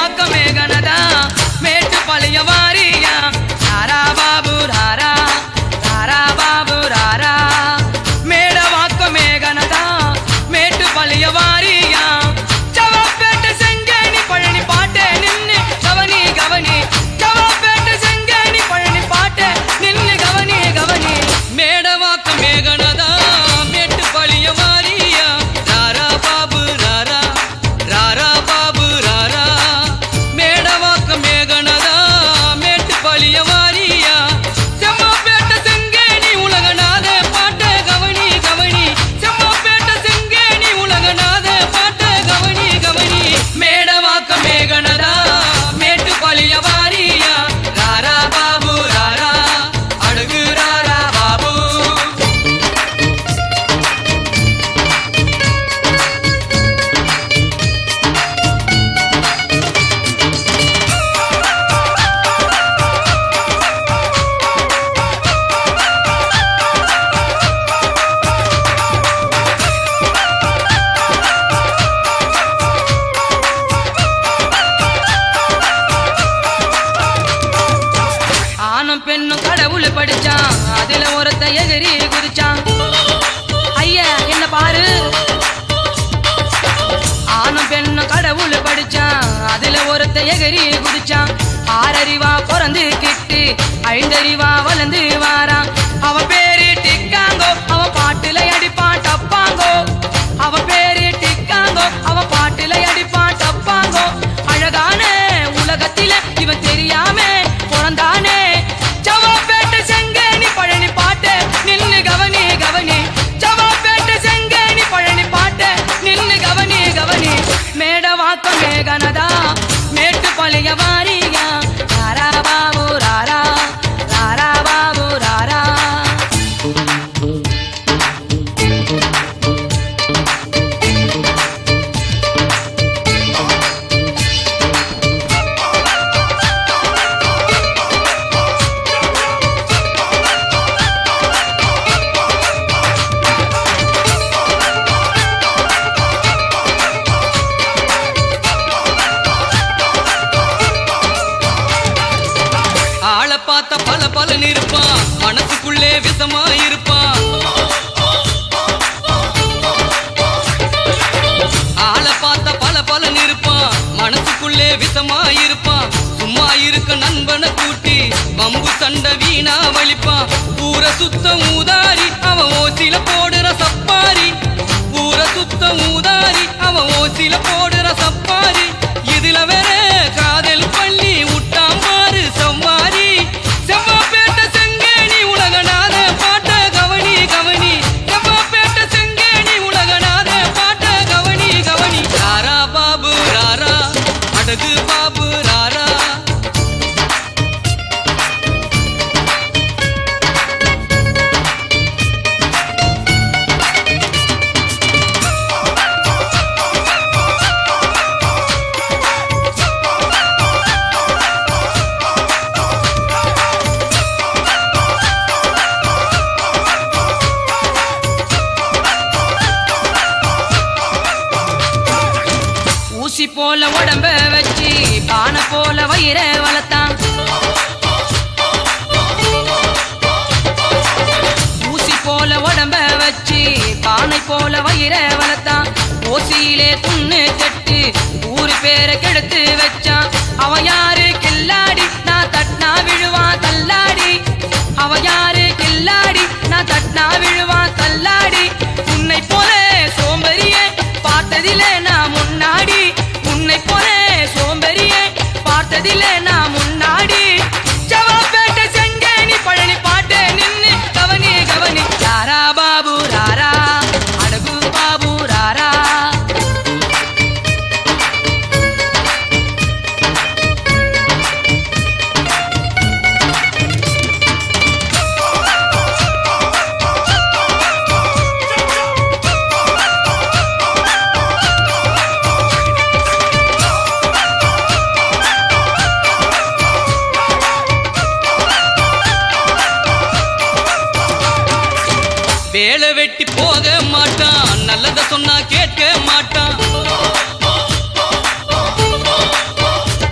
மேடவாக்கமே கனதா மேட்டு பழைய வாரியா ராரா பாபு ராரா ராரா பாபு ராரா மேடவாக்கமே கனதா மேட்டு பழைய வாரியா ஜவாப்பேட்டை செங்கேணி பழனி பாட்டே நின்னு கவனி கவனி ஜவாப்பேட்டை செங்கேணி பழனி பாட்டே நின்னு கவனி கவனி மேடவாக்கம் மேகனதா மேட்டு பழிய வாரியா ராரா பாபு ராரா ராரா பாபு ராரா மேடவாக்கம் மேகனதா மேட்டு பழிய வாரியா செம்மப்பேட்டை செங்கேணி உலகநாத பாட்ட கவனி கவனி செம்மப்பேட்டை செங்கேணி உலகநாத பாட்ட கவனி கவனி மேடவாக்கம் மேகனதா மேட்டு பழிய வாரியா ராரா பாபு ராரா அழகு ராரா பாபு ஆணும் பெண்ணும் கடவுள் படிச்சான் அதுல ஒருத்த எகிரி குதிச்சான் ஐயா என்ன பாரு ஆணும் பெண்ணும் கடவுள் படிச்சான் அதுல ஒருத்த எகிரி குதிச்சான் ஆறறிவா பிறந்து கிட்டு ஐந்தறிவா வளர்ந்து வாரான் அவ பேரு டிக்காங்கோ அவ பாட்டுல அடிப்பான் டப்பாங்கோ அவ பேரு டிக்காங்கோ அவ பாட்டுல அடிப்பான் டப்பாங்கோ அழகான உலகத்தில இவன் தெரியாம பிறந்தானே ஜவாப்பேட்டை செங்கேணி பழனி பாட்டு நின்னு கவனி கவனி ஜவாப்பேட்டை செங்கேணி பழனி பாட்டு நின்னு கவனி கவனி மேடவாக்கம் மேகனதா மேட்டு பழைய வாரியா ராரா பாபு ராரா ராரா பாபு ராரா ஆளை பார்த்த பல பலன் இருப்பான் மனசுக்குள்ளே விஷமா இருப்பான் ஆளை பார்த்த பல பலன் இருப்பான் மனசுக்குள்ளே விஷமா இருப்பான் சும்மா இருக்க நண்பனை கூட்டி வம்பு சண்டை வீணா வலிப்பான் ஊர சுத்த ஊதாரி அவன் ஓசில போடுற சப்பாரி ஊர சுத்த ஊதாரி அவன் ஓசில போடுற சப்பாரி இதுல வேற காதல் பள்ளி விட்டான் பாரு சம்மாரி செவ்வாப்பேட்டை செங்கேணி உலகநாத பாட்ட கவனி கவனி செவ்வாப்பேட்டை செங்கேணி உலகநாத பாட்ட கவனி கவனி ராரா பாபு ராரா அடகு பாபு ராரா ஊசி போல உடம்ப வச்சு பானை போல வயிற வளர்த்தான் ஊசி போல உடம்ப வச்சு பானை போல வயிற வளர்த்தான் ஓசியிலே துண்ணு கட்டு ஊரு பேரை கெடுத்து வச்சான் அவன் யாரு கில்லாடி நான் தட்னா விழுவான் தள்ளாடி அவன் யாரு கில்லாடி நான் தட்னா விழுவான் தள்ளாடி உன்னை போல சோம்பரியே பார்த்ததிலே நான் முன்னாடி உன்னை போல சோம்பரியே பார்த்ததிலே நான் முன்னாடி ஜவாப்பேட்டை செங்கேணி பழனி பாட்டு நின்னு கவனி கவனி ராரா பாபு ராரா அடகு பாபு ராரா வேலை வெட்டி போக மாட்டான் நல்லத சொன்னா கேட்க மாட்டான்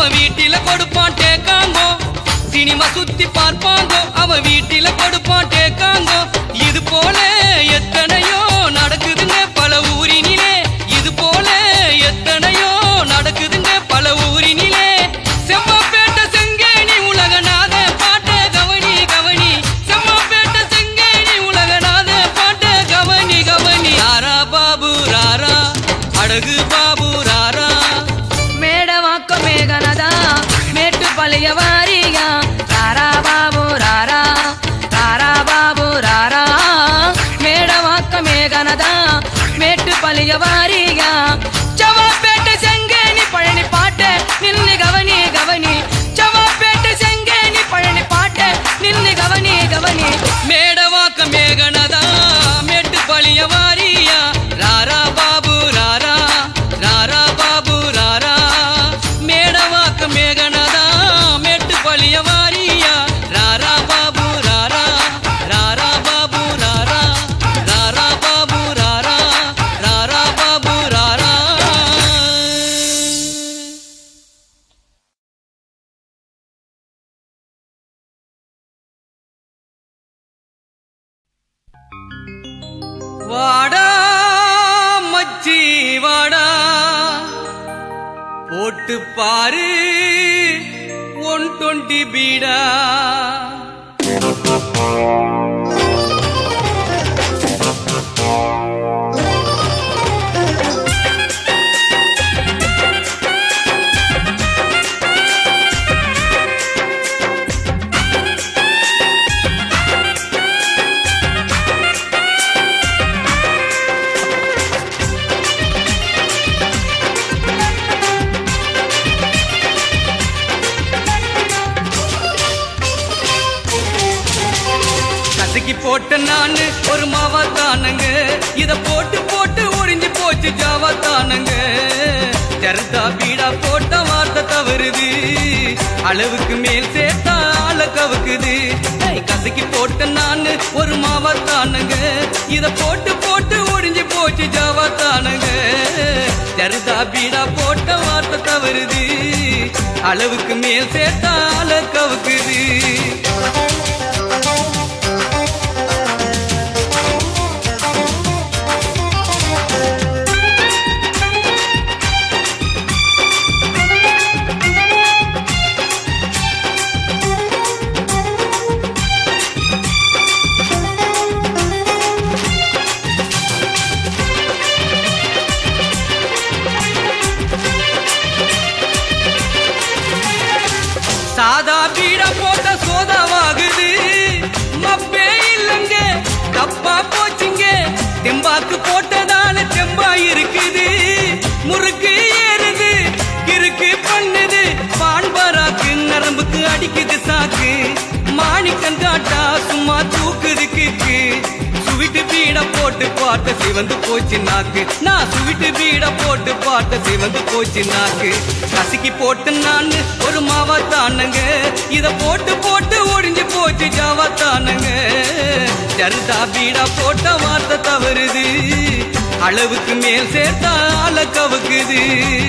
அவன் வீட்டில கொடுப்பான் டேக்காங்கோ சினிமா சுத்தி பார்ப்பாங்கோ அவன் வீட்டில கொடுப்பான் டேக்காங்கோ இது போல எத்தனையோ நடக்குதுங்க பல ஊரினிலே இது போல எத்தனையோ நடக்குதுங்க பல ஊரினிலே செம்மப்பேட்டை செங்கேணி உலகநாத பாட்ட கவனி கவனி செம்மப்பேட்டை செங்கேணி உலகநாத பாட்ட கவனி கவனி ராரா பாபு ராரா அழகு பாபு ராரா மேடவாக்க மேகனதா மேட்டு பழைய வாரியா ராரா பாபு ராரா ராரா பாபு ராரா மேடவாக்க மேகனதா மேட்டு பழைய வாரியா சவாப்பேட்டை செங்கேணி பழனி பாட்ட நின்னு கவனி கவனி சவாப்பேட்டை செங்கேணி பழனி பாட்ட நின்னு கவனி கவனி மேடவாக்க மேகனதா மேட்டு பழிய வாரியா ராரா பாபு ராரா ராரா பாபு ராரா மேடவாக்க மேகனதா மேட்டு பழிய வாரியா ராரா பாபு ராரா ராரா பாபு ராரா ராரா பாபு ராரா ராரா பாபு ராரா வாடா மச்சி வாடா போட்டு பாரு ஒன் டுவெண்ட்டி பீடா கசக்கி போட்ட நானு ஒரு மாவா தானங்க இத போட்டு போட்டு ஒளிஞ்சு போச்சு ஜாவா தானங்க ஜரதா பீடா போட்ட வார்த்தை தவறுது அளவுக்கு மேல் சேர்த்தா ஆள கவுக்குது ஏய், கசக்கி போட்ட நானு ஒரு மாவா தானங்க இத போட்டு போட்டு ஒளிஞ்சு போச்சு ஜாவா தானங்க ஜரதா பீடா போட்ட வார்த்தை தவறுது அளவுக்கு மேல் சேர்த்தா ஆள கவுக்குது சாதா பீட போட்ட சோதாவாகுது மப்பே இல்லைங்க தப்பா போச்சுங்க தெம்பாக்கு போட்டதால தெம்பா இருக்குது முறுக்கு ஏறுது கிறுக்கு பண்ணுது பான்பராக்கு நரம்புக்கு அடிக்குது சாக்கு மாணிக்கம் காட்டா சும்மா தூக்குது கிக்கு சுவிட்டு பீட போட்டு பார்த்த சிவந்து போச்சு நாக்கு நான் சுவிட்டு பீட போட்டு பார்த்த சிவந்து போச்சு நாக்கு கசக்கி போட்டு நான் ஒரு மாவா தானங்க இத போட்டு போட்டு ஒடிஞ்சு போச்சு ஜாவா தானங்க ஜருதா பீடா போட்ட வார்த்தை தவறுது அளவுக்கு மேல் சேர்த்தா ஆள கவுக்குது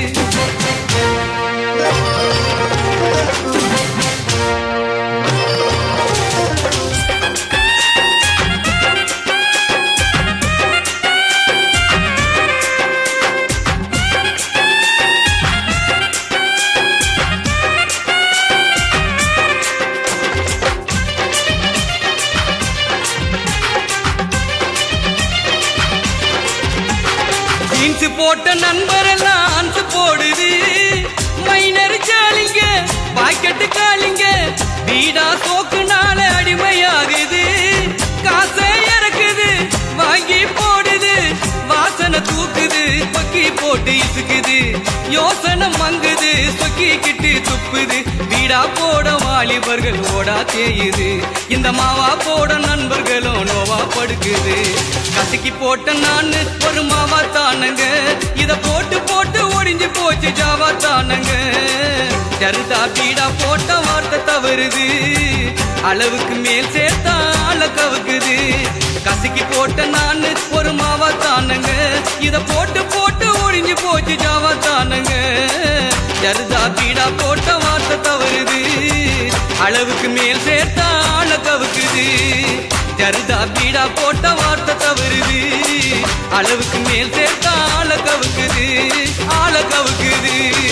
ஜீன்ஸ் போட்ட நண்பரெல்லாம் ஆன்ஸ் போடுது மைனர் ஜாலிங்க பாக்கெட்டு காலிங்க வீடா சோக்குனால அடிமையாகுது காசை இறக்குது வாங்கி போடுது வாசனை தூக்குது கொக்கி போட்டு இசுக்குது யோசனை மங்குது சொக்கிக்கிட்டு துப்புது வீடா போட வாலிபர்கள் ஓடா தேயுது இந்த மாவா போட நண்பர்களும் நோவா படுக்குது கசக்கி போட்ட நான் ஒரு மாவா தானங்க இத போட்டு போட்டு ஒடிஞ்சு போச்சு ஜாவா தானங்க ஜருதா பீடா போட்ட வார்த்தை தவறுது அளவுக்கு மேல் சேர்த்தா ஆள கவுக்குது கசக்கி போட்ட நான் ஒரு மாவா தானங்க இத போட்டு போட்டு ஒடிஞ்சு போச்சு ஜாவா தானங்க ஜர்தா பீடா போட்ட வார்த்தை தவறுது அளவுக்கு மேல் சேர்த்தா ஆள கவுக்குது ஜர்தா பீடா போட்ட வார்த்தை தவறுது அளவுக்கு மேல் சேர்த்தா ஆள கவுக்குது ஆள கவுக்குது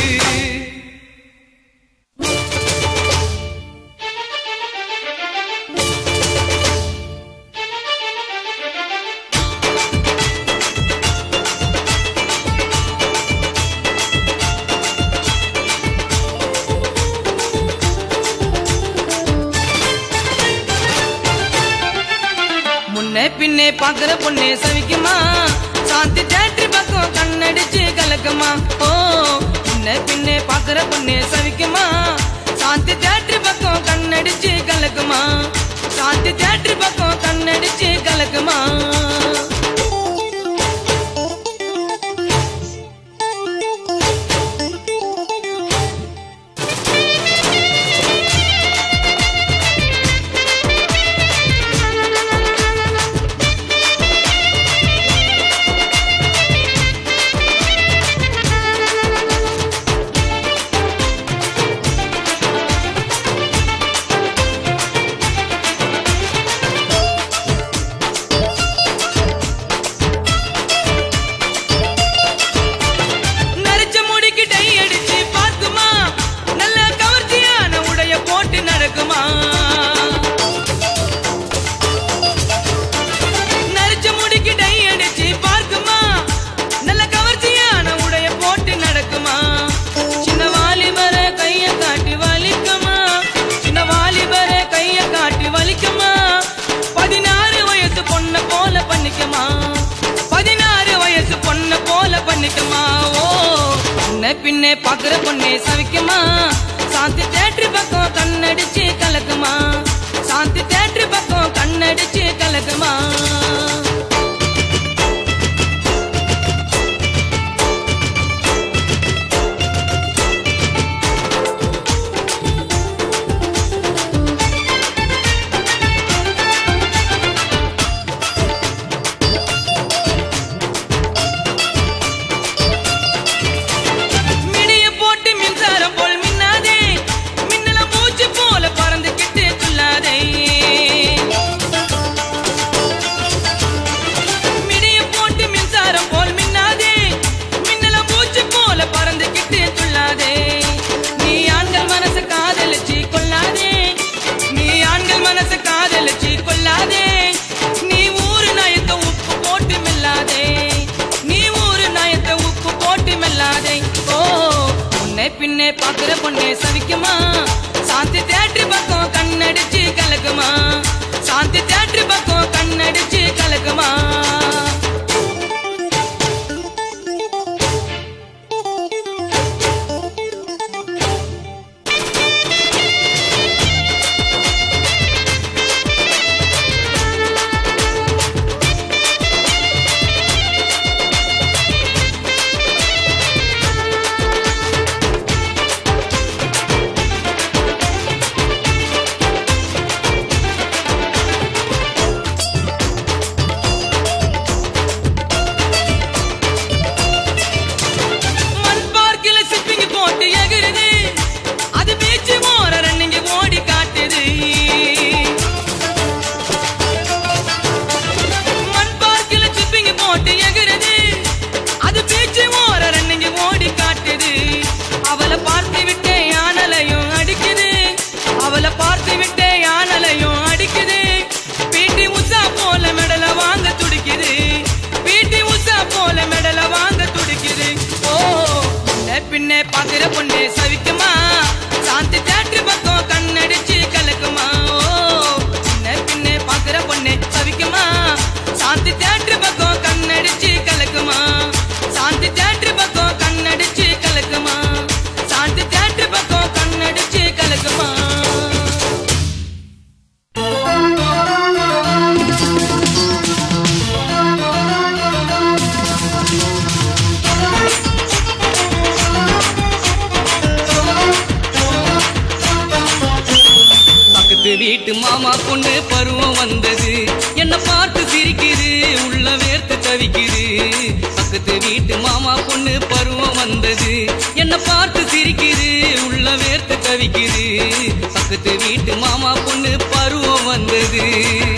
முன்ன பின்னே பாக்குற பொண்ணே சவிக்குமா சாந்தி தேட்டரி பக்கம் கண்ணடிச்சு கலக்குமா ஓ முன்ன பின்னே பாக்குற பொண்ணே சவிக்குமா சாந்தி தேட்டரி பக்கம் கண்ணடிச்சு கலக்குமா சாந்தி தேட்டரி பக்கம் கண்ணடிச்சு கலக்குமா நரைச்ச முடிக்கு டை அடிச்சு பார்க்குமா நல்ல கவர்ச்சியான உடைய போட்டு நடக்குமா நரைச்ச முடிக்கு டை அடிச்சு பார்க்குமா நல்ல கவர்ச்சியான உடைய போட்டு நடக்குமா சின்ன வாலிபர கைய காட்டி வலிக்குமா சின்ன வாலிபர கைய காட்டி வலிக்குமா பதினாறு வயசு பொண்ண போல பண்ணிக்குமா பதினாறு வயசு பொண்ண போல பண்ணிக்குமா ஓ முன்ன பின்னே பாக்குற பொண்ணே சவிக்குமா சாந்தி தேட்டரி பக்கம் கண்ணடிச்சு கலக்குமா சாந்தி தேட்டரி பக்கம் கண்ணடிச்சு கலக்குமா மிடிய போட்டு மின்சாரம் போல் மின்னாதே மின்னல மூச்சு போல பறந்துகிட்டு துள்ளாதே மிடிய போட்டு மின்சாரம் போல் மின்னாதே மின்னல மூச்சு போல பறந்துகிட்டு துள்ளாதே நீ ஆண்கள் மனசு காதலிச்சு கொள்ளாதே நீ ஆண்கள் மனசு காதலிச்சு கொள்ளாதே நீ ஊரு நயத்த உப்பு போட்டு மெல்லாதே நீ ஊரு நயத்த உப்பு போட்டு மெல்லாதே ஓ உன்னை பின்னே பாக்குற பொண்ணே சவிக்குமா சாந்தி தேட்டரி பக்கம் கண்ணடிச்சு கலக்குமா சாந்தி தேட்டரி பக்கம் கண்ணடிச்சு கலக்குமா மண் பார்க்கில சிப்பிங்க போட்டு எகிருது அது பீச்சு மோர ரன்னிங்க ஓடி காட்டுது மண் பார்க்கில சிப்பிங்க போட்டு எகிருது அது பீச்சு மோர ரன்னிங்க ஓடி காட்டுது அவளை பார்த்து விட்டே யானலையும் அடிக்குது அவளை பார்த்து விட்டே யானலையும் அடிக்குது பீட்டி உஷா போல மெடல வாங்க துடிக்குது பீட்டி உஷா போல மெடல வாங்க துடிக்குது ஓ முன்ன பின்னே பாக்குற பொண்ணே சவிக்குமா சாந்தி தேட்டரி பக்கம் கண்ணடிச்சு கலக்குமா ஓ முன்ன பின்னே பாக்குற பொண்ணே சவிக்குமா சாந்தி தேட்டரி பக்கம் கண்ணடிச்சு கலக்குமா சாந்தி தேட்டரி பக்கம் கண்ணடிச்சு கலக்குமா சாந்தி தேட்டரி பக்கம் கண்ணடிச்சு கலக்குமா Thank பக்கத்து வீட்டு மாமா பொண்ணு பருவம் வந்தது என்ன பார்த்து சிரிக்குது உள்ள வேர்த்து தவிக்குது பக்கத்து வீட்டு மாமா பொண்ணு பருவம் வந்தது என்ன பார்த்து சிரிக்குது உள்ள வேர்த்து தவிக்குது பக்கத்து வீட்டு மாமா பொண்ணு பருவம் வந்தது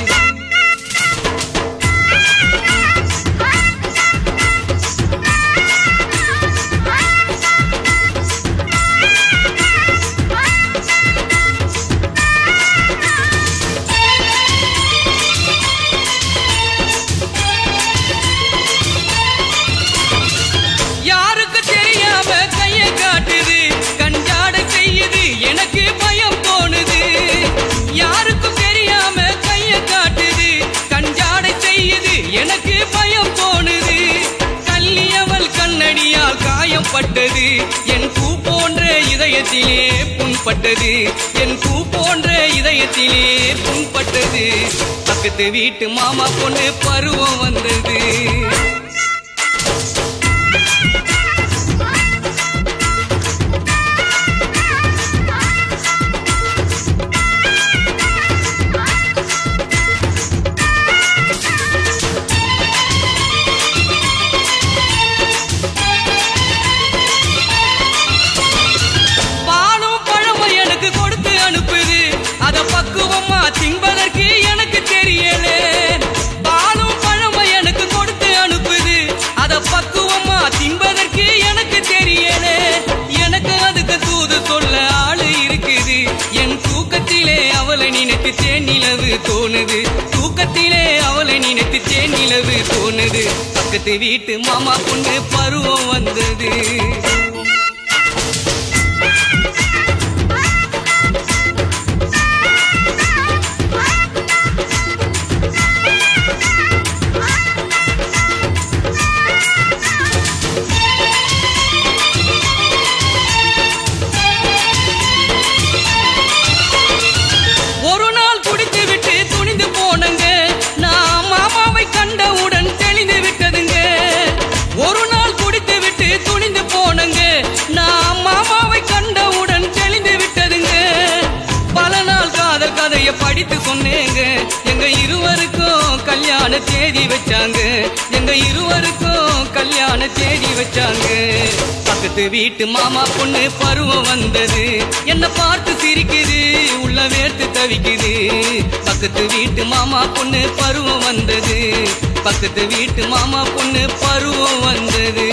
யாருக்கு தெரியாம கைய காட்டுது கஞ்சாட செய்யுது எனக்கு பயம் தோணுது யாருக்கும் தெரியாம கைய காட்டுது கஞ்சாட செய்யுது எனக்கு பயம் தோணுது கல்லியவள் கண்ணடியால் காயம் பட்டது என் பூ போன்ற இதயத்திலே புண்பட்டது என் பூ போன்ற இதயத்திலே புண்பட்டது பக்கத்து வீட்டு மாமா பொண்ணு பருவம் வந்தது பாலும் பழமும் எனக்கு கொடுத்து அனுப்புது அத பக்குவமா தின்பதற்கு எனக்கு தெரியல பாலும் பழமும் எனக்கு கொடுத்து அனுப்புது அத பக்குவமா தின்பதற்கு எனக்கு தெரியல எனக்கு அதுக்கு தூது சொல்ல ஆளு இருக்குது என் தூக்கத்திலே அவளை நினைத்து தேனிலவு தோணுது தூக்கத்திலே அவளை நினைத்து தேனிலவு தோணுது பக்கத்து வீட்டு மாமா பொண்ணு பருவம் வந்தது ஒரு நாள் குடித்து விட்டு துணிந்து போனங்க நான் மாமாவை கண்டவுடன் தெளிந்து விட்டதுங்க ஒரு நாள் குடித்து விட்டு துணிந்து போனங்க நான் மாமாவை கண்டவுடன் தெளிந்து விட்டதுங்க பல நாள் காதல் கதைய படித்து சொன்னேங்க எங்க இருவருக்கும் கல்யாண தேதி வச்சாங்க எங்க இருவருக்கும் கல்யாண தேதி வச்சாங்க பக்கத்து வீட்டு மாமா பொண்ணு பருவம் வந்தது என்ன பார்த்து சிரிக்குது உள்ள வேர்த்து தவிக்குது பக்கத்து வீட்டு மாமா பொண்ணு பருவம் வந்தது பக்கத்து வீட்டு மாமா பொண்ணு பருவம் வந்தது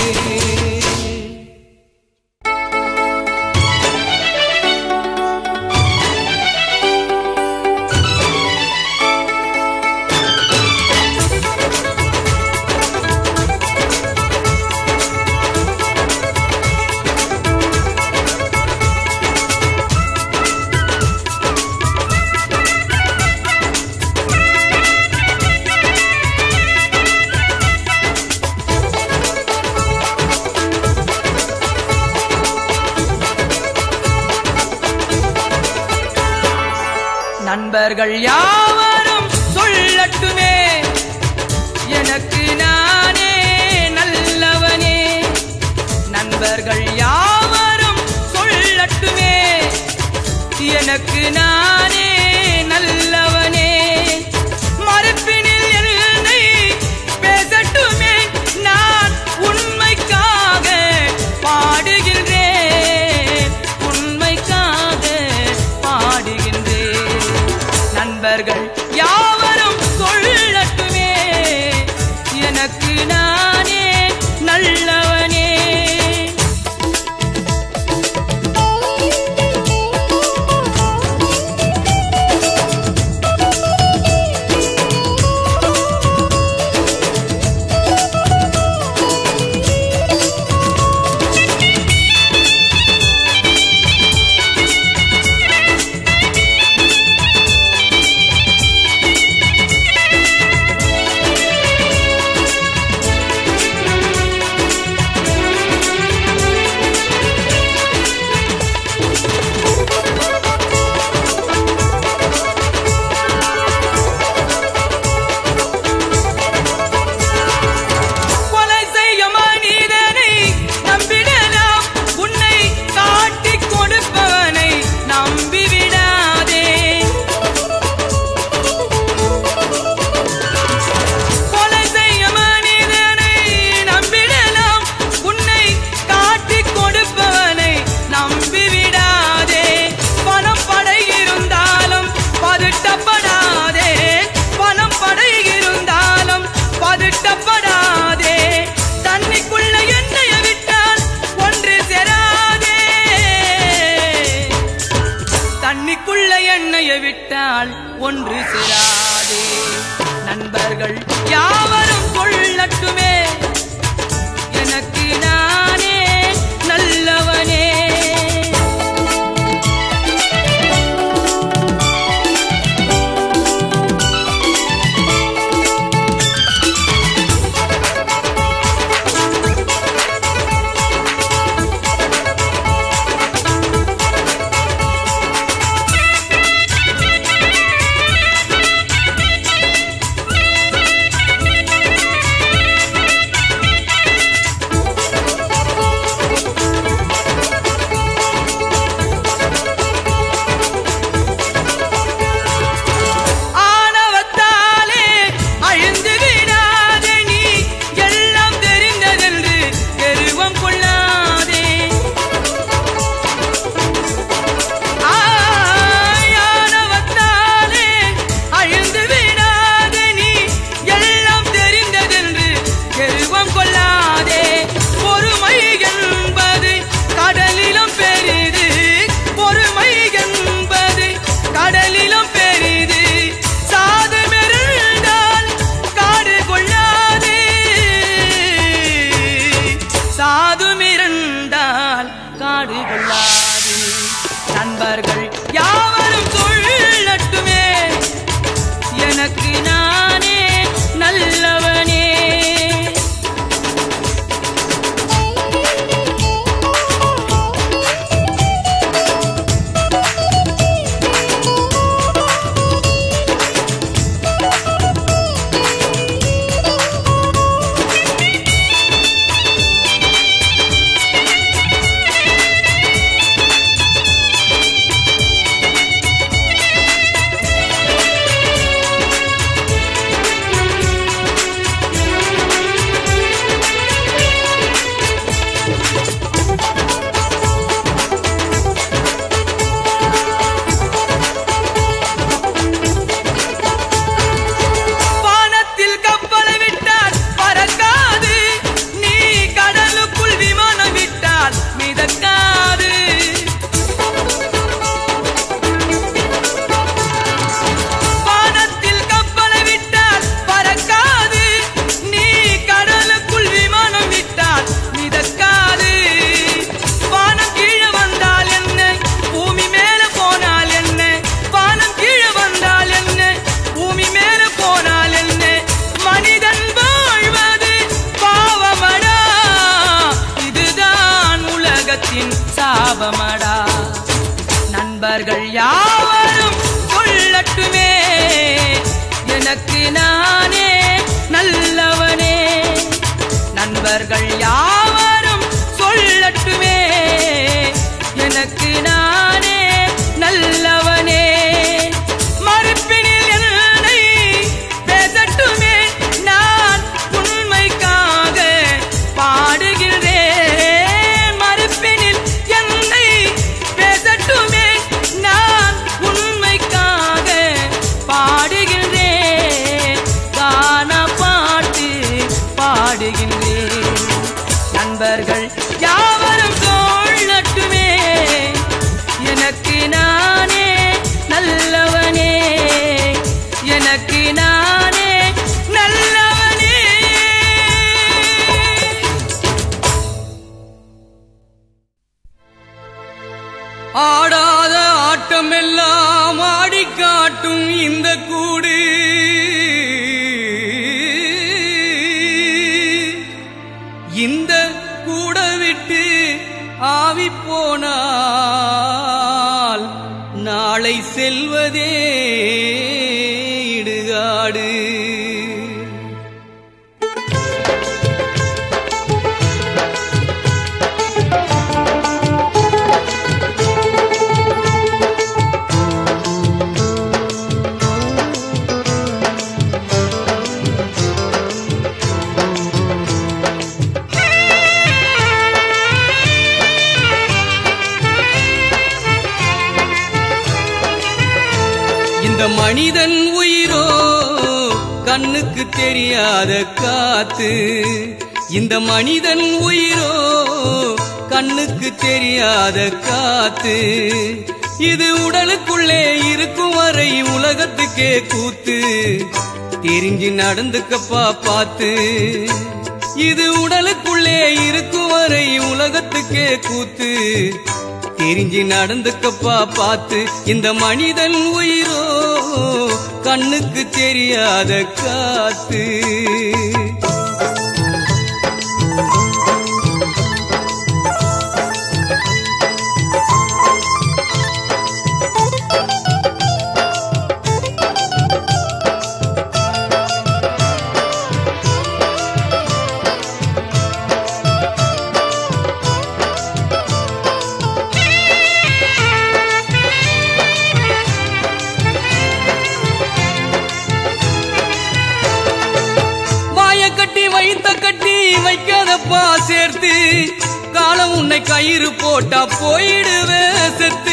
நண்பர்கள் யாவரும் சொல்லட்டுமே எனக்கு நானே நல்லவனே நண்பர்கள் யாவரும் சொல்லட்டுமே எனக்கு நானே நல்லவனே மறுப்பினில் என்னை பேசட்டுமே நான் உண்மைக்காக பாடுகின்றேன் உண்மைக்காக பாடுகின்றேன் நண்பர்கள் யாவரும் சொல்லட்டுமே எனக்கு நானே நல்லவனே Thank you. பதட்டப்படாதே பணம் படை இருந்தாலும் பதட்டப்படாதே தண்ணிக்குள்ள எண்ணெய விட்டால் ஒன்று சேராதே தண்ணிக்குள்ள எண்ணெய விட்டால் ஒன்று சேராதே நண்பர்கள் யாவரும் கொள்ளட்டுமே எனக்கு நானே நல்லவனே ஆணவத்தாலே அழிந்து விடாதே நீ எல்லாம் தெரிந்ததென்று கெருவம் கொள்ளாதே ஆணவத்தாலே அழிந்து விடாதே நீ எல்லாம் தெரிந்ததென்று கெருவம் கொள்ளாதே பொறுமை என்பது கடலிலும் பெரிது பொறுமை என்பது கடலிலும் பெரிது சாது மெருண்டால் காடு கொள்ளாதே சாது மிரண்டால் காடு கொள்ளாது நண்பர்கள் யாவரும் சொல்லட்டுமே எனக்கு நானே நல்லவனே வானத்தில் கப்பலை விட்டால் பறக்காது நீ கடலுக்குள் விமானம் விட்டால் மிதக்காது வானத்தில் கப்பலை விட்டால் பறக்காது நீ கடலுக்குள் விமானம் விட்டால் மிதக்காது வானம் கீழே வந்தால் என்ன பூமி மேல போனால் என்ன வானம் கீழே வந்தால் என்ன பூமி மேல போனால் என்ன மனிதன் வாழ்வது பாவமடா இதுதான் உலகத்தின் சாபமடா நண்பர்கள் யாவரும் சொல்லட்டுமே எனக்கு நானே நல்லவனே நண்பர்கள் யாவரும் சொல்லட்டுமே எனக்கு நானே நல்லவனே மறுப்பினில் என்னை பேசட்டுமே நான் உண்மைக்காக பாடுகிறேன் மறுப்பினில் என்னை பேசட்டுமே நான் உண்மைக்காக பாடுகின்றேன் கான பாட்டு பாடுகின்றேன் நண்பர்கள் யாவரும் சொல்லட்டுமே எனக்கு நானே நல்லவனே எனக்கு நானே நல்லவனே ஆடாத ஆட்டமெல்லாம் ஆடி காட்டும் இந்த கூடு இந்த கூட விட்டு ஆவி போனால் நாளை செல்வதே இடுகாடு இந்த மனிதன் உயிரோ கண்ணுக்கு தெரியாத காத்து இந்த மனிதன் உயிரோ கண்ணுக்கு தெரியாத காத்து இது உடலுக்குள்ளே இருக்கும் வரை உலகத்துக்கே கூத்து தெரிஞ்சு நடந்துக்கப்பா பார்த்து இது உடலுக்குள்ளே இருக்கும் வரை உலகத்துக்கே கூத்து தெரிஞ்சு நடந்துக்கப்பா பார்த்து இந்த மனிதன் உயிரோ கண்ணுக்கு தெரியாத காத்து வாய கட்டி வைத்த கட்டி வைக்காதப்பா சேர்த்து காலம் உன்னை கயிறு போட்டா போயிடுவே செத்து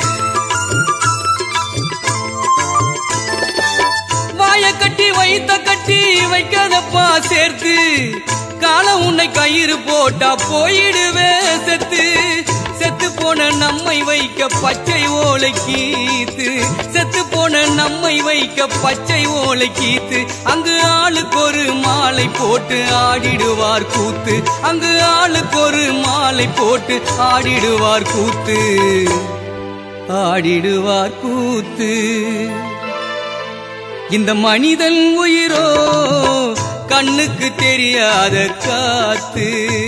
வாய கட்டி வைத்த கட்டி வைக்காதப்பா சேர்த்து காலம் உன்னை கயிறு போட்டா போயிடுவே செத்து செத்து போன நம்மை வைக்க பச்சை ஓலை கீத்து செத்து போன நம்மை வைக்க பச்சை ஓலை கீத்து அங்கு ஆளுக்கு ஒரு மாலை போட்டு ஆடிடுவார் கூத்து அங்கு ஆளுக்கு ஒரு மாலை போட்டு ஆடிடுவார் கூத்து ஆடிடுவார் கூத்து இந்த மனிதன் உயிரோ கண்ணுக்கு தெரியாத காத்து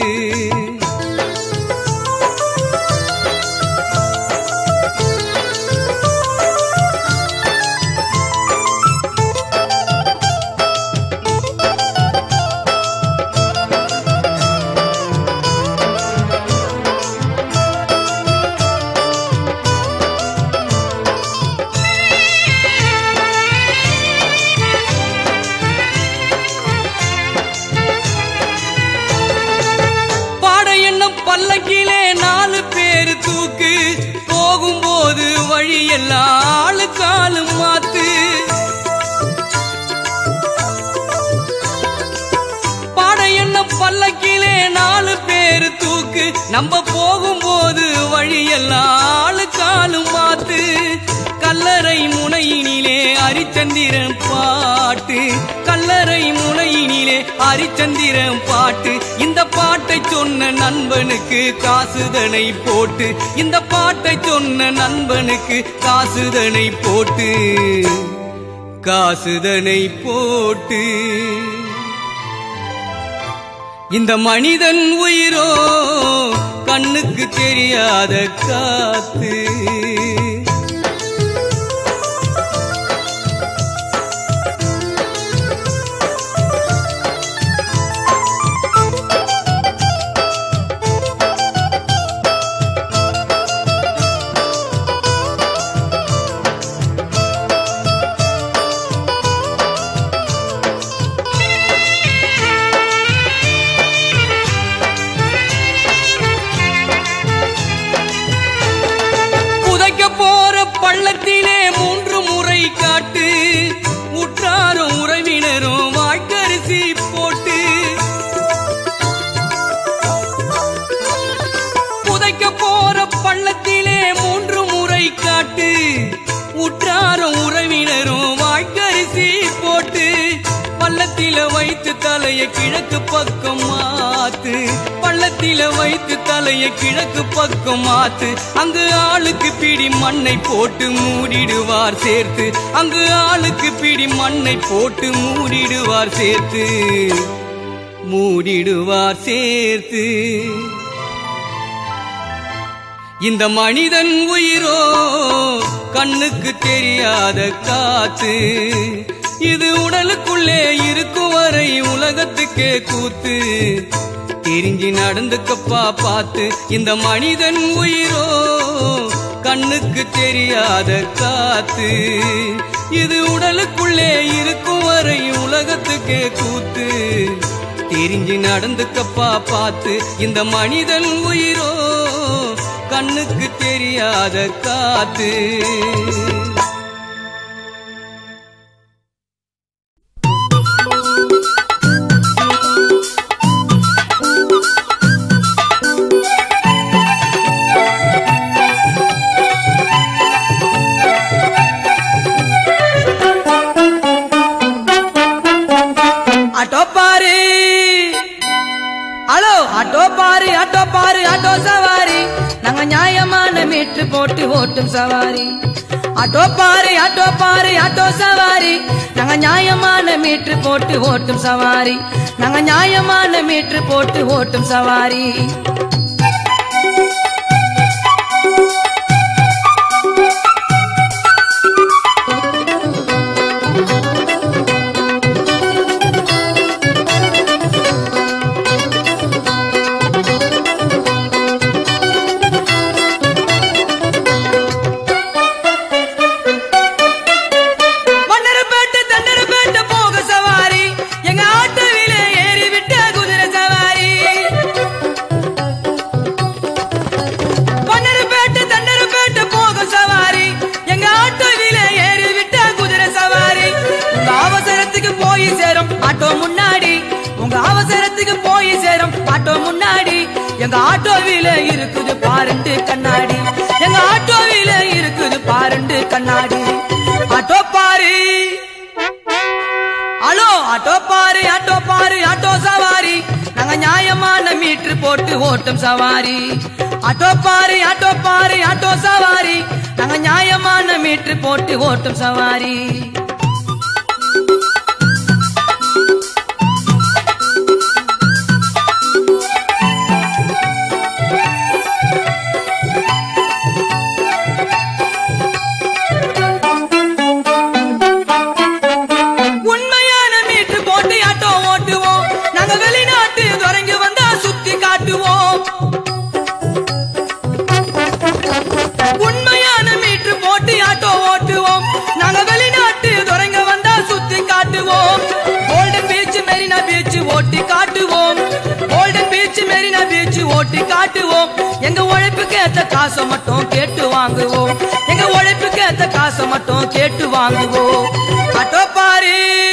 பாட எண்ணம் பல்லக்கிலே நாலு பேரு தூக்கு போகும்போது வழியெல்லாம் ஆளு காலு மாத்து பாட எண்ணம் பல்லக்கிலே நாலு பேரு தூக்கு நம்ம போகும்போது வழியெல்லாம் ஆளு காலு மாத்து கல்லறை முனையினிலே அரிச்சந்திரன் பாட்டு கல்லறை முனையினிலே அரிச்சந்திரன் பாட்டு இந்த பாட்டை சொன்ன நண்பனுக்கு காசுதனை போட்டு இந்த பாட்டை சொன்ன நண்பனுக்கு காசுதனை போட்டு காசுதனை போட்டு இந்த மனிதன் உயிரோ கண்ணுக்கு தெரியாத காத்து புதைக்க போற பள்ளத்திலே மூன்று முறை காட்டு உற்றாரும் உறவினரும் வாய்க்கரிசி போட்டு புதைக்க போற பள்ளத்திலே மூன்று முறை காட்டு உற்றாரும் உறவினரும் வாய்க்கரிசி போட்டு பள்ளத்தில வைத்து தலைய கிழக்கு பக்கம் மாத்து பள்ளத்தில வைத்து தலைய கிழக்கு பக்கம் மாத்து அங்கு ஆளுக்கு பிடி மண்ணை போட்டு மூடிடுவார் சேர்த்து அங்கு ஆளுக்கு பிடி மண்ணை போட்டு மூடிடுவார் சேர்த்து மூடிடுவார் சேர்த்து இந்த மனிதன் உயிரோ கண்ணுக்கு தெரியாத காத்து இது உடலுக்குள்ளே இருக்கும் வரை உலகத்துக்கே கூத்து தெரிஞ்சு நடந்துக்கப்பா பார்த்து இந்த மனிதன் உயிரோ கண்ணுக்கு தெரியாத காத்து இது உடலுக்குள்ளே இருக்கும் வரை உலகத்துக்கே கூத்து தெரிஞ்சு நடந்துக்கப்பா பார்த்து இந்த மனிதன் உயிரோ கண்ணுக்கு தெரியாத காத்து மீட்ரு போட்டு ஓட்டும் சவாரி ஆட்டோ பாரு ஆட்டோ பாரு ஆட்டோ சவாரி நாங்க நியாயமான மீட்ரு போட்டு ஓட்டும் சவாரி நாங்க நியாயமான மீட்ரு போட்டு ஓட்டும் சவாரி மன்னரப்பேட்டை தண்டரப்பேட்டை போக சவாரி எங்க ஆட்டோவில ஏறி விட்ட குதிரை சவாரி மன்னரப்பேட்டை தண்டரப்பேட்டை போக சவாரி எங்க ஆட்டோவில ஏறி விட்ட குதிரை சவாரி உங்க அவசரத்துக்கு போய் சேரும் ஆட்டோ முன்னாடி உங்க அவசரத்துக்கு போய் சேரும் ஆட்டோ முன்னாடி எங்க ஆட்டோவில இருக்குது பாருண்டு கண்ணாடி எங்க ஆட்டோவில இருக்குது பாருண்டு கண்ணாடி ஆட்டோ பாரு ஹலோ ஆட்டோ பாரு ஆட்டோ பாரு ஆட்டோ சவாரி நாங்க நியாயமான மீட்ரு போட்டு ஓட்டும் சவாரி ஆட்டோ பாரு ஆட்டோ பாரு ஆட்டோ சவாரி நாங்க நியாயமான மீட்ரு போட்டு ஓட்டும் சவாரி உண்மையான மீட்ரு போட்டு ஆட்டோ ஓட்டுவோம் நாங்க வெளிநாட்டு தொடங்கி வந்தா சுத்தி காட்டுவோம் உண்மையான மீட்ரு போட்டு ஆட்டோ ஓட்டுவோம் நாங்க வெளிநாட்டு தொடங்க வந்தா சுத்தி காட்டுவோம் கோல்டன் பீச் மெரினா பீச் ஓட்டி காட்டுவோம் கோல்டன் பீச் மெரினா பீச் ஓட்டி காட்டுவோம் எங்க உழைப்புக்கு ஏத்த காசை மட்டும் கேட்டு வாங்குவோம் எங்க உழைப்புக்கு ஏத்த காசை மட்டும் கேட்டு வாங்குவோம் ஆட்டோ பாரு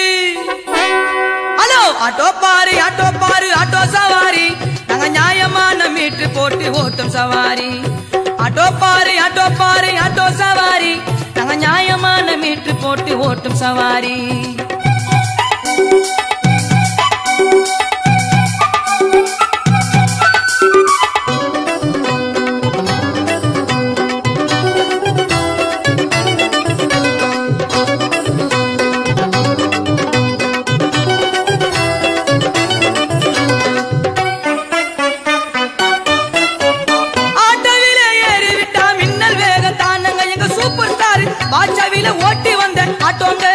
ஹலோ ஆட்டோ பாரு ஆட்டோ பாரு ஆட்டோ சவாரி நாங்க நியாயமான மீட்ரு போட்டு ஓட்டும் சவாரி ஆட்டோ பாரு ஆட்டோ பாரு ஆட்டோ சவாரி நாங்க நியாயமான மீட்ரு போட்டு ஓட்டும் சவாரி ஆட்டோவில ஏறி விட்டா மின்னல் வேகம் தானங்க எங்க சூப்பர் ஸ்டார் பாட்சாவில ஓட்டி வந்த ஆட்டோங்க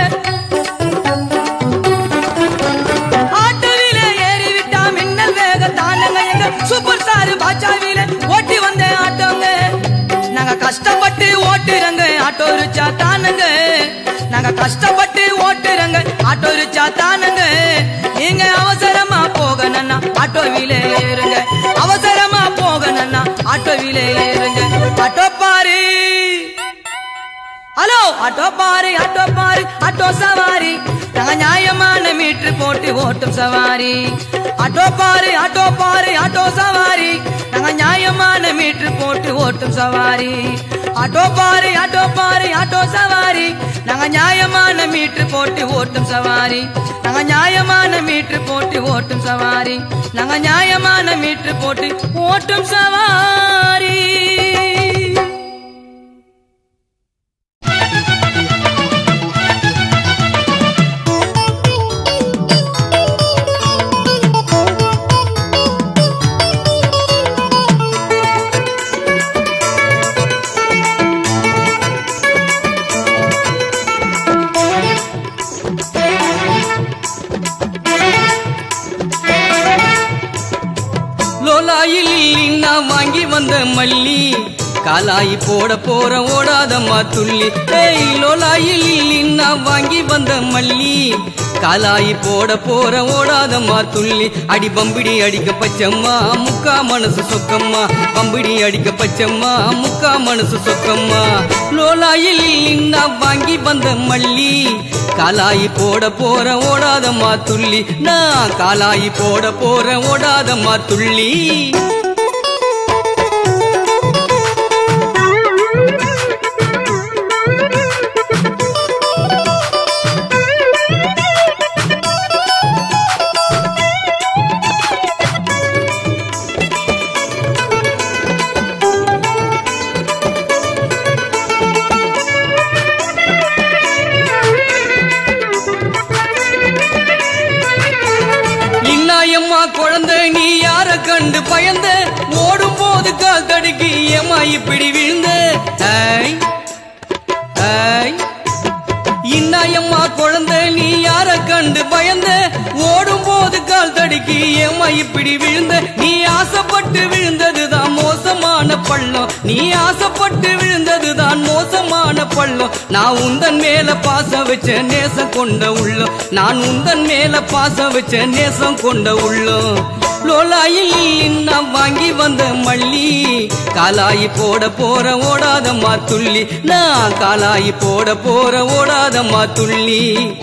ஆட்டோவில ஏறி விட்டா மின்னல் வேகம் தானங்க எங்க சூப்பர் ஸ்டார் பாட்சாவில ஓட்டி வந்த ஆட்டோங்க நாங்க கஷ்டப்பட்டு ஓட்டுறங்க ஆட்டோ ரிச்சா தானுங்க நாங்க கஷ்டப்பட்டு ஓட்டுறங்க ஆட்டோ ரிச்சா தானுங்க நீங்க அவசரமா போகணும்னா ஆட்டோவில ஏறுங்க அவசரமா போகணும்னா ஆட்டோவில ஏறுங்க ஆட்டோ பாரு ஹலோ ஆட்டோ பாரு ஆட்டோ பாரு ஆட்டோ சவாரி நாங்க நியாயமான மீட்ரு போட்டு ஓட்டும் சவாரி ஆட்டோ பாரு ஆட்டோ பாரு ஆட்டோ சவாரி நாங்க நியாயமான மீட்ரு போட்டு ஓட்டும் சவாரி ஆட்டோ பாரு ஆட்டோ பாரு ஆட்டோ சவாரி நாங்க நியாயமான மீட்ரு போட்டு ஓட்டும் சவாரி நாங்க நியாயமான மீட்ரு போட்டு ஓட்டும் சவாரி நாங்க நியாயமான மீட்ரு போட்டு ஓட்டும் சவாரி லோலாயில் நான் வாங்கி வந்த மல்லி காலாயி போட போற ஓடாதம்மா துள்ளி ஏய் லோலாயில் நான் வாங்கி வந்த மல்லி காலாயி போட போற ஓடாதம்மா துள்ளி அடி பம்பிடி அடிக்க பச்சம்மா முக்கா மனசு சொக்கம்மா பம்பிடி அடிக்க பச்சம்மா முக்கா மனசு சொக்கம்மா லோலாயில் நான் வாங்கி வந்த மல்லி காலாயி போட போற ஓடாதம்மா துள்ளி நான் காலாயி போட போற ஓடாதம்மா துள்ளி இப்படி விழுந்த ஐ, ஐ. இன்னாயம்மா குழந்தை நீ யார கண்டு பயந்த ஓடும் போது கால் தடுக்கி ஏம்மா இப்படி விழுந்த நீ ஆசைப்பட்டு விழுந்ததுதான் மோசமான பள்ளம் நீ ஆசைப்பட்டு விழுந்ததுதான் மோசமான பள்ளம் நான் உந்தன் மேல பாசம் வச்ச நேசம் கொண்ட உள்ளம் நான் உந்தன் மேல பாசம் வச்ச நேசம் கொண்ட உள்ளம் லோலாயில் நான் வாங்கி வந்த மல்லி காலாயி போட போற ஓடாதம்மா துள்ளி நான் காலாயி போட போற ஓடாதம்மா துள்ளி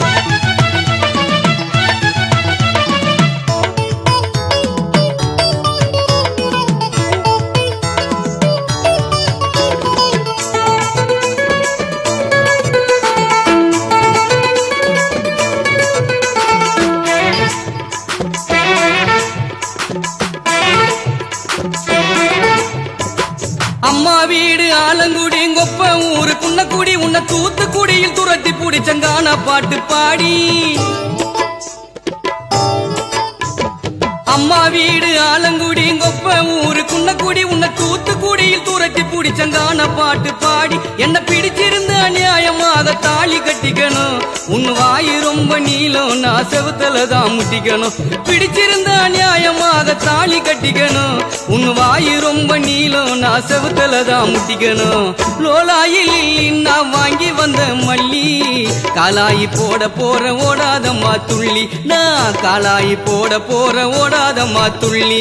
அம்மா வீடு ஆலங்குடி கொப்ப ஊரு குன்னக்குடி உன்னை தூத்துக்குடியில் துரத்தி பிடிச்சங்கான பாட்டு பாடி அம்மா வீடு ஆலங்குடி கொப்ப ஊரு குன்னக்குடி உன்னை தூத்துக்குடியில் துரத்தி பிடிச்சங்கான பாட்டு பாடி என்ன பிடிச்சிருந்த அநியாயமாக தாலி கட்டிக்கணும் உன் வாயு ரொம்ப நீளம் நான் செவுத்தல தான் முட்டிக்கணும் பிடிச்சிருந்த அநியாயமாக தாலி கட்டிக்கணும் உன் வாயு ரொம்ப நீளம் நான் செவுத்தல தான் முட்டிக்கணும் லோலாயில் நான் வாங்கி வந்த மல்லி காலாயி போட போற ஓடாதம்மா துள்ளி நான் காலாயி போட போற ஓடாதம்மா துள்ளி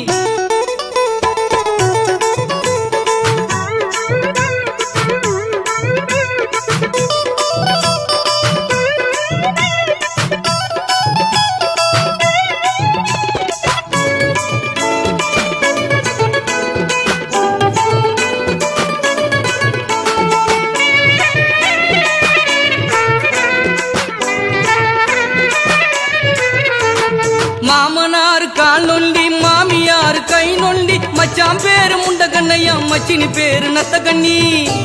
மாமனார் கால் நொண்டி மாமியார் கை நொண்டி மச்சான் பேரு முண்ட கண்ணையா மச்சினி பேரு நத்த கண்ணி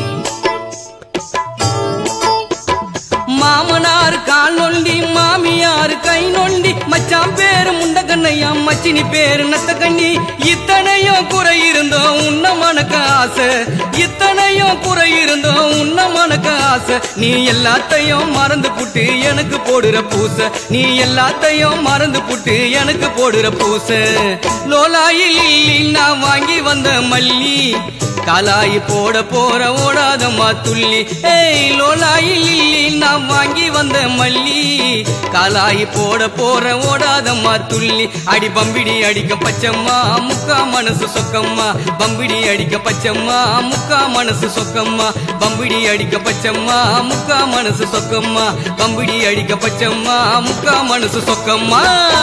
மாமனார் கால் நொண்டி மாமியார் கை நொண்டி மச்சான் பேரு முண்ட கண்ணையா மச்சினி பேரு நத்த கண்ணி இத்தனையும் குறை இருந்தோம் உன்ன மனக்க ஆசை இத்தனையும் குறை இருந்தோம் உன்ன மனக்க ஆசை நீ எல்லாத்தையும் மறந்து புட்டு எனக்கு போடுற பூச நீ எல்லாத்தையும் மறந்து புட்டு எனக்கு போடுற பூச லோலாயில் நான் வாங்கி வந்த மல்லி காலாயி போட போற ஓடாதம்மா துள்ளி ஏய் லோலாயில் நான் வாங்கி வந்த மல்லி காலாயி போட போற ஓடாதம்மா துள்ளி அடி பம்பிடி அடிக்க பச்சம்மா முக்கா மனசு சொக்கம்மா பம்பிடி அடிக்க பச்சம்மா முக்கா மனசு சொக்கம்மா பம்பிடி அடிக்க பச்சம்மா முக்கா மனசு சொக்கம்மா பம்பிடி அடிக்க பச்சம்மா முக்கா மனசு சொக்கம்மா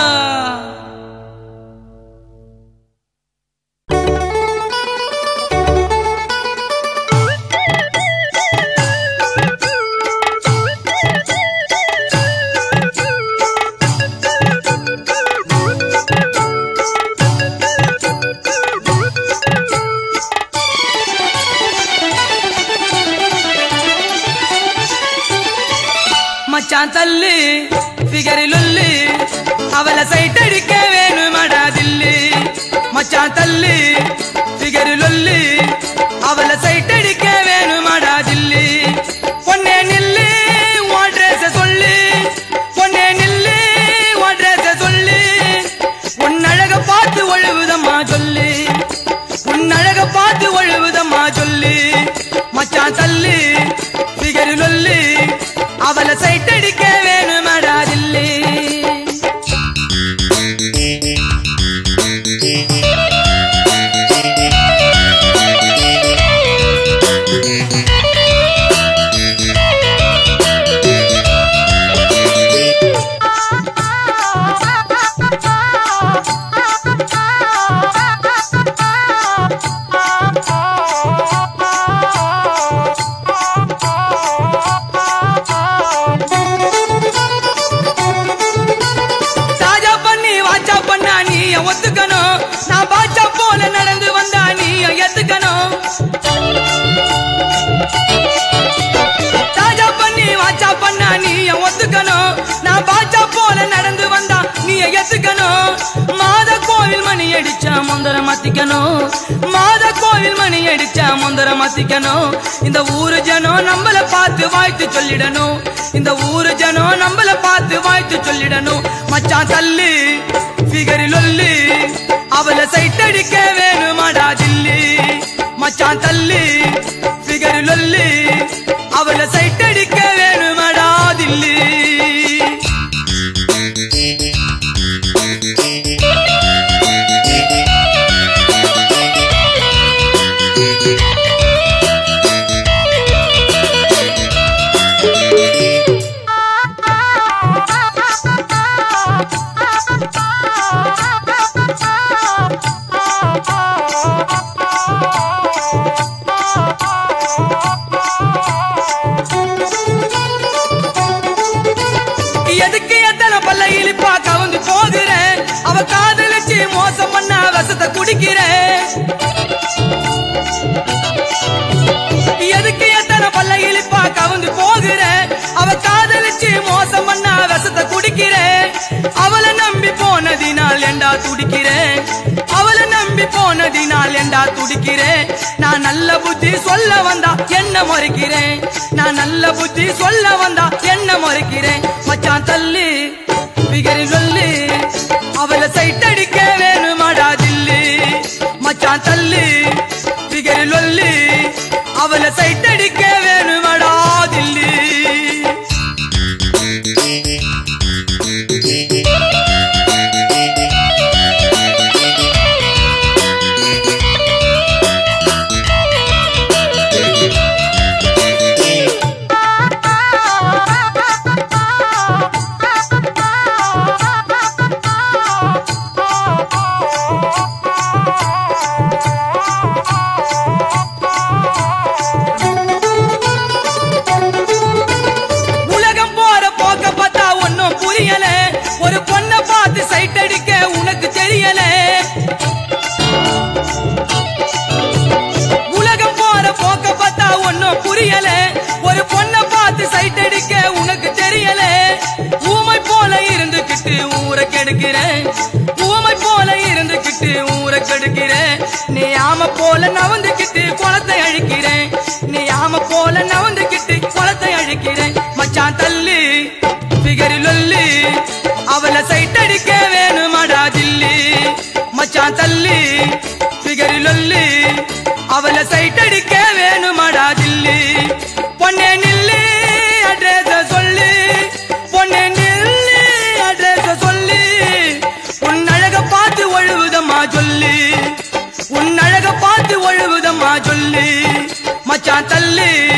மச்சான் தள்ளு ஃபிகரிலுள்ளு அவளை சைட் அடிக்க வேணுமடா தில்லு மச்சான் தள்ளு ஃபிகரிலுள்ளு அவளை சைட் அடிக்க வேணுமடா தில்லு பொண்ணே நில்லு உன் dress அ சொல்லு பொண்ணே நில்லு உன் dress அ சொல்லு உன் அழக பார்த்து ஒழுகுதம்மா சொல்லு உன் அழக பார்த்து ஒழுகுதம்மா சொல்லு மச்சான் தள்ளு ஃபிகர் லொல்லு அவளை சைட் அடிக்க வேணுமடா தில்லு தாஜா பண்ணி வாச்சா பண்ணா நீ ஒத்துக்கணும் நான் பாச்சா போல நடந்து வந்தா நீ எத்துக்கணும் தாஜா பண்ணி வாச்சா பண்ணா நீ ஒத்துக்கணும் நான் பாச்சா போல நடந்து வந்தா நீ எத்துக்கணும் மாத கோவில் மணி அடிச்சா முந்தர மாத்திக்கணும் மாத கோவில் கோவில் மணி அடிச்சா முந்தர மாத்திக்கணும் இந்த ஊரு ஜனம் நம்மள பார்த்து வாழ்த்து சொல்லிடணும் இந்த ஊரு ஜனம் நம்மள பார்த்து வாழ்த்து சொல்லிடணும் மச்சான் தள்ளு ஃபிகரில் ஒல்லு அவளை சைட் அடிக்க வேணுமாடா தில்லி மச்சான் தள்ளு ஃபிகரில் ஒல்லு அவளை சைட் அடிக்க வேணுமாடா தில்லி எதுக்கு எத்தனை பல்ல இழிப்பா கவுந்து போகிறேன் அவ காதலிச்சு மோசம் பண்ண விஷத்தை குடிக்கிறேன் எதுக்கு எத்தனை பல்ல இழிப்பா கவுந்து போகிறேன் அவ காதலிச்சு மோசம் பண்ண விஷத்தை குடிக்கிறேன் அவளை நம்பி போனதினால் ஏண்டா துடிக்கிறேன் அவளை நம்பி போனதினால் ஏண்டா துடிக்கிறேன் நான் நல்ல புத்தி சொல்ல வந்தா என்ன மறைக்கிறேன் நான் நல்ல புத்தி சொல்ல வந்தா என்ன மறைக்கிறேன் மச்சான் தள்ளி பிகரி சொல்லி அவளை சைட் அடிக்க வேணுமாடா தில்லி மச்சான் தள்ளி பிகரி சொல்லி அவளை சைட் அடிக்க வேணுமாடா தில்லி உலகம் போற போக்க பார்த்தா ஒன்னும் புரியல ஒரு பொண்ண பார்த்து சைட் அடிக்க உனக்கு தெரியல உலகம் போற போக்க பார்த்தா ஒன்னும் புரியல ஒரு பொண்ண பார்த்து சைட் அடிக்க உனக்கு தெரியல ஊமை போல இருந்துகிட்டு ஊரை கெடுக்கிறேன் ஊமை போல இருந்துகிட்டு ஊரை கெடுக்கிறேன் நீ ஆம போல நவந்துகிட்டு குளத்தை அழிக்கிறேன் நீ ஆம போல நவந்துகிட்டு குளத்தை அழிக்கிறேன் மச்சான் தள்ளி பிகரில் ஒல்லி அவளை சைட் அடிக்க வேணுமாடா தில்லி மச்சான் தள்ளி பிகரில் ஒல்லி அவளை சைட் அடிக்க வேணுமாடா தில்லி பொண்ணே நில்லு அட்ரஸ சொல்லு பொண்ணே நில்லு அட்ரஸ சொல்லு உன் அழக பார்த்து ஒழுகுதம்மா சொல்லு உன் அழக பார்த்து ஒழுகுதம்மா சொல்லு மச்சான் தள்ளு